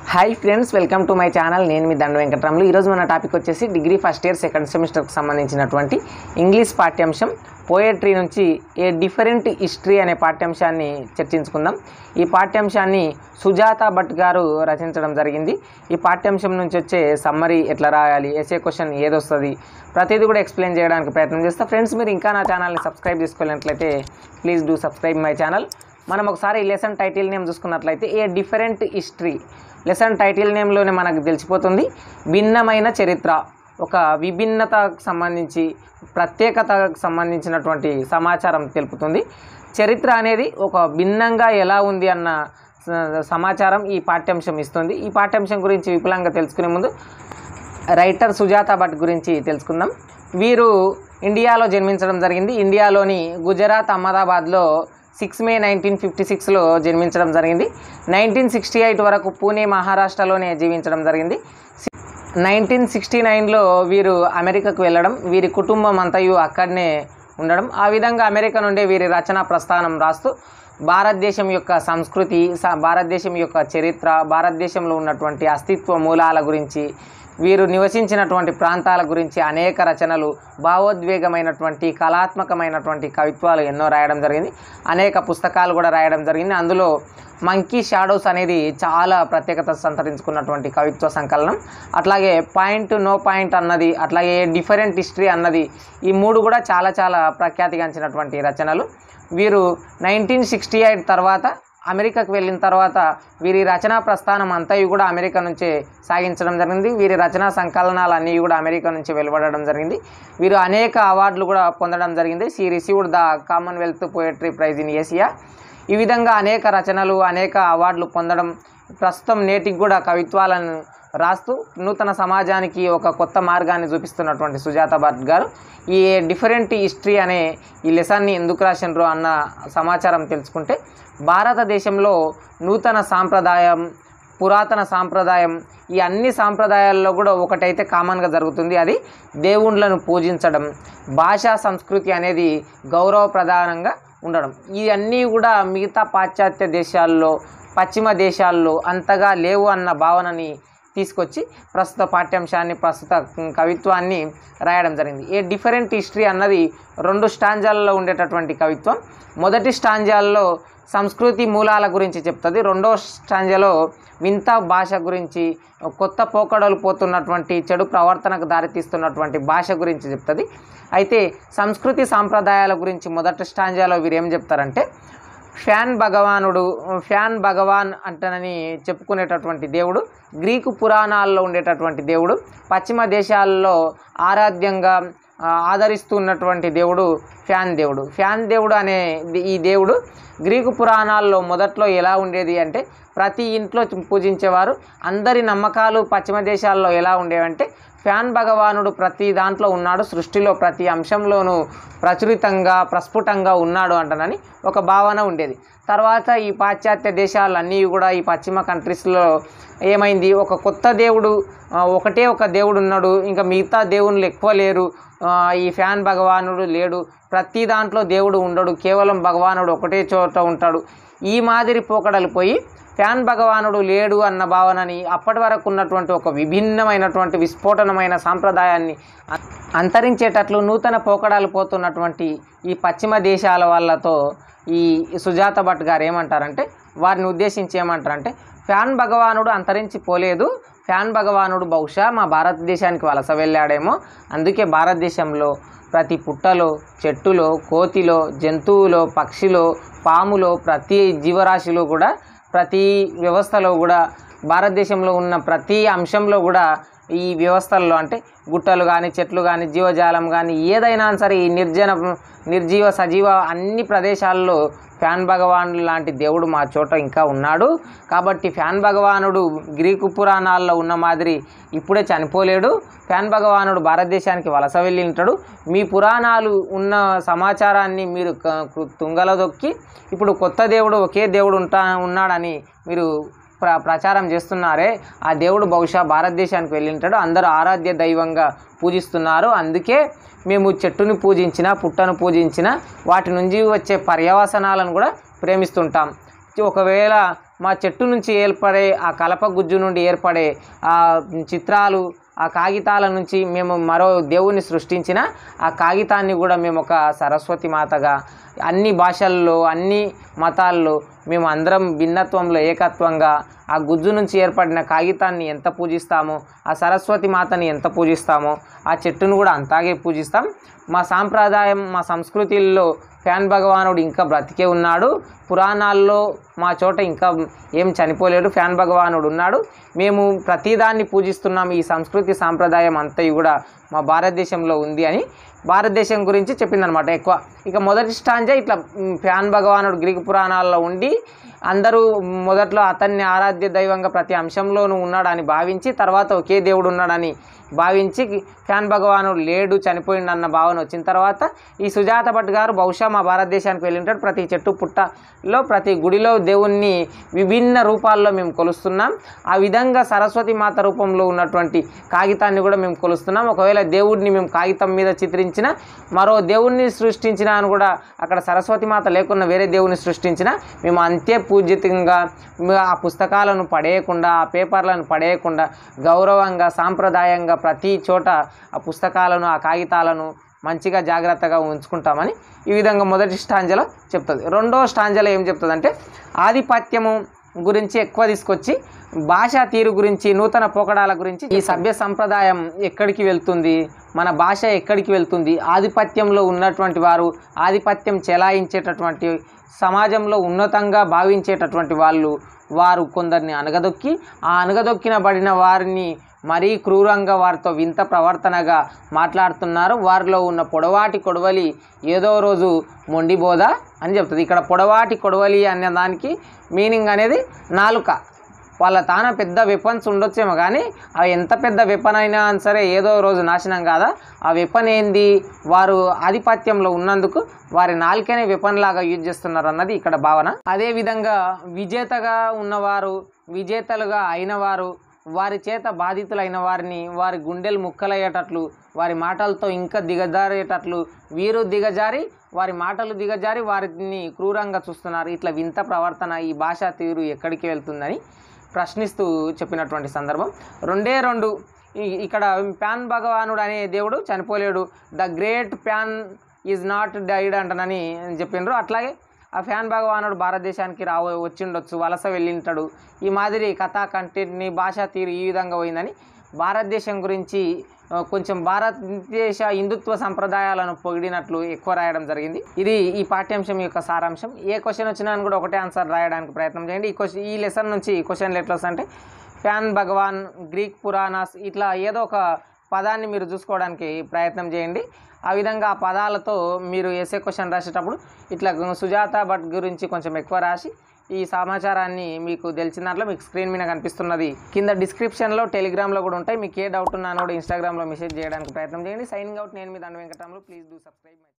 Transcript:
hi friends welcome to my channel నేను మీ దండ వెంకటరాములు ఈరోజు మన టాపిక్ వచ్చేసి డిగ్రీ ఫస్ట్ ఇయర్ సెకండ్ సెమిస్టర్కి సంబంధించినటువంటి ఇంగ్లీష్ పాఠ్యాంశం పోయట్రీ నుంచి ఏ డిఫరెంట్ హిస్టరీ అనే పాఠ్యాంశాన్ని చర్చించుకుందాం ఈ పాఠ్యాంశాన్ని సుజాత భట్ గారు రచించడం జరిగింది ఈ పాఠ్యాంశం నుంచి వచ్చే సమ్మరీ ఎట్లా రాయాలి ఎస్ఏ క్వశ్చన్ ఏదొస్తుంది ప్రతిదీ కూడా ఎక్స్ప్లెయిన్ చేయడానికి ప్రయత్నం చేస్తా ఫ్రెండ్స్ మీరు ఇంకా నా ఛానల్ని సబ్స్క్రైబ్ చేసుకోలేనట్లయితే please do subscribe my channel మనం ఒకసారి ఈ లెసన్ టైటిల్ నేమ్ చూసుకున్నట్లయితే a different history lesson title నేమ్లోనే మనకు తెలిసిపోతుంది భిన్నమైన చరిత్ర ఒక విభిన్నతకు సంబంధించి ప్రత్యేకతకు సంబంధించినటువంటి సమాచారం తెలుపుతుంది చరిత్ర అనేది ఒక భిన్నంగా ఎలా ఉంది అన్న స- సమాచారం ఈ పాఠ్యాంశం ఇస్తుంది ఈ పాఠ్యాంశం గురించి విపులంగా తెలుసుకునే ముందు రైటర్ సుజాత భట్ గురించి తెలుసుకుందాం వీరు ఇండియాలో జన్మించడం జరిగింది ఇండియాలోని గుజరాత్ అహ్మదాబాద్లో సిక్స్ మే నైన్టీన్ ఫిఫ్టీ సిక్స్లో జన్మించడం జరిగింది నైన్టీన్ సిక్స్టీ ఎయిట్ వరకు పూణే మహారాష్ట్రలోనే జీవించడం జరిగింది నైన్టీన్ సిక్స్టీ నైన్లో వీరు అమెరికాకు వెళ్ళడం వీరి కుటుంబం అంతయు అక్కడనే ఉండడం ఆ విధంగా అమెరికా నుండి వీరి రచనా ప్రస్థానం రాస్తూ భారతదేశం యొక్క సంస్కృతి స- భారతదేశం యొక్క చరిత్ర భారతదేశంలో ఉన్నటువంటి అస్తిత్వ మూలాల గురించి వీరు నివసించినటువంటి ప్రాంతాల గురించి అనేక రచనలు భావోద్వేగమైనటువంటి కళాత్మకమైనటువంటి కవిత్వాలు ఎన్నో రాయడం జరిగింది అనేక పుస్తకాలు కూడా రాయడం జరిగింది అందులో మంకీ షాడోస్ అనేది చాలా ప్రత్యేకత సంతరించుకున్నటువంటి కవిత్వ సంకలనం అట్లాగే పాయింట్ నో పాయింట్ అన్నది అట్లాగే డిఫరెంట్ హిస్టరీ అన్నది ఈ మూడు కూడా చాలా చాలా ప్రఖ్యాతిగాంచినటువంటి రచనలు వీరు నైన్టీన్ సిక్స్టీ ఎయిట్ తర్వాత అమెరికాకు వెళ్ళిన తర్వాత వీరి రచనా ప్రస్థానం అంతయు కూడా అమెరికా నుంచే సాగించడం జరిగింది వీరి రచనా సంకలనాలు అన్నీ కూడా అమెరికా నుంచి వెలువడడం జరిగింది వీరు అనేక అవార్డులు కూడా పొందడం జరిగింది she received the Commonwealth poetry prize in Asia ఈ విధంగా అనేక రచనలు అనేక అవార్డులు పొందడం ప్రస్తుతం నేటికి కూడా కవిత్వాలను రాస్తూ నూతన సమాజానికి ఒక కొత్త మార్గాన్ని చూపిస్తున్నటువంటి సుజాత భట్ గారు ఈ డిఫరెంట్ హిస్టరీ అనే ఈ లెసన్ని ఎందుకు రాసినారు అన్న సమాచారం తెలుసుకుంటే భారతదేశంలో నూతన సాంప్రదాయం పురాతన సాంప్రదాయం ఈ అన్ని సాంప్రదాయాల్లో కూడా ఒకటైతే కామన్గా జరుగుతుంది అది దేవుళ్ళను పూజించడం భాషా సంస్కృతి అనేది గౌరవ ప్రధానంగా ఉండడం ఇవన్నీ కూడా మిగతా పాశ్చాత్య దేశాల్లో పశ్చిమ దేశాల్లో అంతగా లేవు అన్న భావనని తీసుకొచ్చి ప్రస్తుత పాఠ్యాంశాన్ని ప్రస్తుత కవిత్వాన్ని రాయడం జరిగింది ఏ డిఫరెంట్ హిస్టరీ అన్నది రెండు స్టాంజాల్లో ఉండేటటువంటి కవిత్వం మొదటి స్టాంజాల్లో సంస్కృతి మూలాల గురించి చెప్తుంది రెండో స్టాంజాలో వింత భాష గురించి కొత్త పోకడలు పోతున్నటువంటి చెడు ప్రవర్తనకు దారితీస్తున్నటువంటి భాష గురించి చెప్తుంది అయితే సంస్కృతి సాంప్రదాయాల గురించి మొదటి స్టాంజాలో వీరు ఏం చెప్తారంటే ఫ్యాన్ భగవానుడు ఫ్యాన్ భగవాన్ అంటనని చెప్పుకునేటటువంటి దేవుడు గ్రీకు పురాణాల్లో ఉండేటటువంటి దేవుడు పశ్చిమ దేశాల్లో ఆరాధ్యంగా ఆ, ఆదరిస్తున్నటువంటి దేవుడు ఫ్యాన్ దేవుడు ఫ్యాన్ దేవుడు అనే ది- ఈ దేవుడు గ్రీకు పురాణాల్లో మొదట్లో ఎలా ఉండేది అంటే ప్రతి ఇంట్లో పూజించేవారు అందరి నమ్మకాలు పశ్చిమ దేశాల్లో ఎలా ఉండేవంటే ఫ్యాన్ భగవానుడు ప్రతి దాంట్లో ఉన్నాడు సృష్టిలో ప్రతి అంశంలోనూ ప్రచురితంగా ప్రస్ఫుటంగా ఉన్నాడు అంటనని ఒక భావన ఉండేది తర్వాత ఈ పాశ్చాత్య దేశాలన్నీ కూడా ఈ పశ్చిమ కంట్రీస్లో ఏమైంది ఒక కొత్త దేవుడు ఆ, ఒకటే ఒక దేవుడు ఉన్నాడు ఇంకా మిగతా దేవుళ్ళు ఎక్కువ లేరు ఆ, ఈ ఫ్యాన్ భగవానుడు లేడు ప్రతి దాంట్లో దేవుడు ఉండడు కేవలం భగవానుడు ఒకటే చోట ఉంటాడు ఈ మాదిరి పోకడలు పోయి ఫ్యాన్ భగవానుడు లేడు అన్న భావనని అప్పటి వరకు ఉన్నటువంటి ఒక విభిన్నమైనటువంటి విస్ఫోటనమైన సాంప్రదాయాన్ని అ- అంతరించేటట్లు నూతన పోకడాలు పోతున్నటువంటి ఈ పశ్చిమ దేశాల వాళ్ళతో ఈ సుజాత భట్ గారు ఏమంటారంటే వారిని ఉద్దేశించి ఏమంటారంటే ఫ్యాన్ భగవానుడు అంతరించిపోలేదు ఫ్యాన్ భగవానుడు బహుశా మా భారతదేశానికి వలస వెళ్ళాడేమో అందుకే భారతదేశంలో ప్రతి పుట్టలో చెట్టులో కోతిలో జంతువులో పక్షిలో పాములో ప్రతి జీవరాశిలో కూడా ప్రతి వ్యవస్థలో కూడా భారతదేశంలో ఉన్న ప్రతి అంశంలో కూడా ఈ వ్యవస్థల్లో అంటే గుట్టలు కానీ చెట్లు కానీ జీవజాలం కానీ ఏదైనా సరే ఈ నిర్జన నిర్జీవ సజీవ అన్ని ప్రదేశాల్లో ఫ్యాన్ భగవానుడు లాంటి దేవుడు మా చోట ఇంకా ఉన్నాడు కాబట్టి ఫ్యాన్ భగవానుడు గ్రీకు పురాణాల్లో ఉన్న మాదిరి ఇప్పుడే చనిపోలేడు ఫ్యాన్ భగవానుడు భారతదేశానికి వలస వెళ్ళి ఉంటాడు మీ పురాణాలు ఉన్న సమాచారాన్ని మీరు క- కు- తుంగలో దొక్కి ఇప్పుడు కొత్త దేవుడు ఒకే దేవుడు ఉంటా ఉన్నాడని మీరు ప్ర ప్రచారం చేస్తున్నారే ఆ దేవుడు బహుశా భారతదేశానికి వెళ్ళింటాడు అందరూ ఆరాధ్య దైవంగా పూజిస్తున్నారు అందుకే మేము చెట్టుని పూజించిన పుట్టను పూజించిన వాటి నుంచి వచ్చే పర్యవసనాలను కూడా ప్రేమిస్తుంటాం ఒకవేళ మా చెట్టు నుంచి ఏర్పడే ఆ కలప గుజ్జు నుండి ఏర్పడే ఆ చిత్రాలు ఆ కాగితాల నుంచి మేము మరో దేవుణ్ణి సృష్టించిన ఆ కాగితాన్ని కూడా మేము ఒక సరస్వతి మాతగా అన్ని భాషల్లో అన్ని మతాల్లో మేము అందరం భిన్నత్వంలో ఏకత్వంగా ఆ గుజ్జు నుంచి ఏర్పడిన కాగితాన్ని ఎంత పూజిస్తామో ఆ సరస్వతి మాతని ఎంత పూజిస్తామో ఆ చెట్టును కూడా అంతాగే పూజిస్తాం మా సాంప్రదాయం మా సంస్కృతిల్లో ఫ్యాన్ భగవానుడు ఇంకా బ్రతికే ఉన్నాడు పురాణాల్లో మా చోట ఇంకా ఏం చనిపోలేడు ఫ్యాన్ భగవానుడు ఉన్నాడు మేము ప్రతిదాన్ని పూజిస్తున్నాం ఈ సంస్కృతి సాంప్రదాయం అంతయు కూడా మా భారతదేశంలో ఉంది అని భారతదేశం గురించి చెప్పిందనమాట ఎక్కువ ఇక మొదటి స్టాంజా ఇట్లా మ్, ఫ్యాన్ భగవానుడు గ్రీకు పురాణాల్లో ఉండి అందరూ మొదట్లో అతన్ని ఆరాధ్య దైవంగా ప్రతి అంశంలోనూ ఉన్నాడని భావించి తర్వాత ఒకే దేవుడు ఉన్నాడని భావించి ఫ్యాన్ భగవానుడు లేడు చనిపోయిండు అన్న భావన వచ్చిన తర్వాత ఈ సుజాత భట్ గారు బహుశా మా భారతదేశానికి వెళ్ళింటాడు ప్రతి చెట్టు పుట్టలో ప్రతి గుడిలో దేవుణ్ణి విభిన్న రూపాల్లో మేము కొలుస్తున్నాం ఆ విధంగా సరస్వతి మాత రూపంలో ఉన్నటువంటి కాగితాన్ని కూడా మేము కొలుస్తున్నాం ఒకవేళ దేవుడిని మేము కాగితం మీద చిత్రించిన మరో దేవుణ్ణి సృష్టించిన అని కూడా అక్కడ సరస్వతి మాత లేకున్నా వేరే దేవుని సృష్టించిన మేము అంతే పూజితంగా మ- ఆ పుస్తకాలను పడేయకుండా ఆ పేపర్లను పడేయకుండా గౌరవంగా సాంప్రదాయంగా ప్రతి చోట ఆ పుస్తకాలను ఆ కాగితాలను మంచిగా జాగ్రత్తగా ఉంచుకుంటామని ఈ విధంగా మొదటి స్టాంజలో చెప్తుంది రెండో స్టాంజలో ఏం చెప్తుందంటే ఆధిపత్యము గురించి ఎక్కువ తీసుకొచ్చి భాషా తీరు గురించి నూతన పోకడాల గురించి ఈ సభ్య సంప్రదాయం ఎక్కడికి వెళ్తుంది మన భాష ఎక్కడికి వెళ్తుంది ఆధిపత్యంలో ఉన్నటువంటి వారు ఆధిపత్యం చెలాయించేటటువంటి సమాజంలో ఉన్నతంగా భావించేటటువంటి వాళ్ళు వారు కొందరిని అనగదొక్కి ఆ అనగదొక్కిన బడిన వారిని మరీ క్రూరంగా వారితో వింత ప్రవర్తనగా మాట్లాడుతున్నారు వారిలో ఉన్న పొడవాటి కొడవలి ఏదో రోజు మొండిబోద అని చెప్తుంది ఇక్కడ పొడవాటి కొడవలి అనే దానికి మీనింగ్ అనేది నాలుక వాళ్ళ తాన పెద్ద వెపన్స్ ఉండొచ్చేమో కానీ అవి ఎంత పెద్ద వెపన్ అయినా సరే ఏదో రోజు నాశనం కాదా ఆ వెపన్ ఏంది వారు ఆధిపత్యంలో ఉన్నందుకు వారి నాలుకనే వెపన్ లాగా యూజ్ చేస్తున్నారు అన్నది ఇక్కడ భావన అదే విధంగా విజేతగా ఉన్నవారు విజేతలుగా అయినవారు వారి చేత బాధితులైన వారిని వారి గుండెలు ముక్కలయ్యేటట్లు వారి మాటలతో ఇంకా దిగజారేటట్లు వీరు దిగజారి వారి మాటలు దిగజారి వారిని క్రూరంగా చూస్తున్నారు ఇట్లా వింత ప్రవర్తన ఈ భాషా తీరు ఎక్కడికి వెళ్తుందని ప్రశ్నిస్తూ చెప్పినటువంటి సందర్భం రెండే రెండు ఈ- ఇక్కడ ప్యాన్ భగవానుడు అనే దేవుడు చనిపోలేడు the great Pan is not died అంటనని చెప్పిండ్రు అట్లాగే ఆ ఫ్యాన్ భగవానుడు భారతదేశానికి రావ వచ్చిండొచ్చు వలస వెళ్ళింటాడు ఈ మాదిరి కథా కంటెంట్ని భాషా తీరు ఈ విధంగా పోయిందని భారతదేశం గురించి ఆ, కొంచెం భారతదేశ హిందుత్వ సంప్రదాయాలను పొగిడినట్లు ఎక్కువ రాయడం జరిగింది ఇది ఈ పాఠ్యాంశం యొక్క సారాంశం ఏ క్వశ్చన్ వచ్చినా కూడా ఒకటే ఆన్సర్ రాయడానికి ప్రయత్నం చేయండి ఈ క్వశ్చన్ ఈ లెసన్ నుంచి క్వశ్చన్లు ఎట్లా వస్తాయంటే ఫ్యాన్ భగవాన్ గ్రీక్ పురాణాస్ ఇట్లా ఏదో ఒక పదాన్ని మీరు చూసుకోవడానికి ప్రయత్నం చేయండి ఆ విధంగా ఆ పదాలతో మీరు ఎస్ఏ క్వశ్చన్ రాసేటప్పుడు ఇట్లా సుజాత భట్ గురించి కొంచెం ఎక్కువ రాసి ఈ సమాచారాన్ని మీకు తెలిసిన దాంట్లో మీకు స్క్రీన్ మీద కనిపిస్తున్నది కింద డిస్క్రిప్షన్లో టెలిగ్రామ్లో కూడా ఉంటాయి మీకు ఏ డౌట్ ఉన్నా కూడా ఇన్స్టాగ్రామ్లో మెసేజ్ చేయడానికి ప్రయత్నం చేయండి సైనింగ్ అవుట్ నేను మీ Danda Venkataramulu please do subscribe my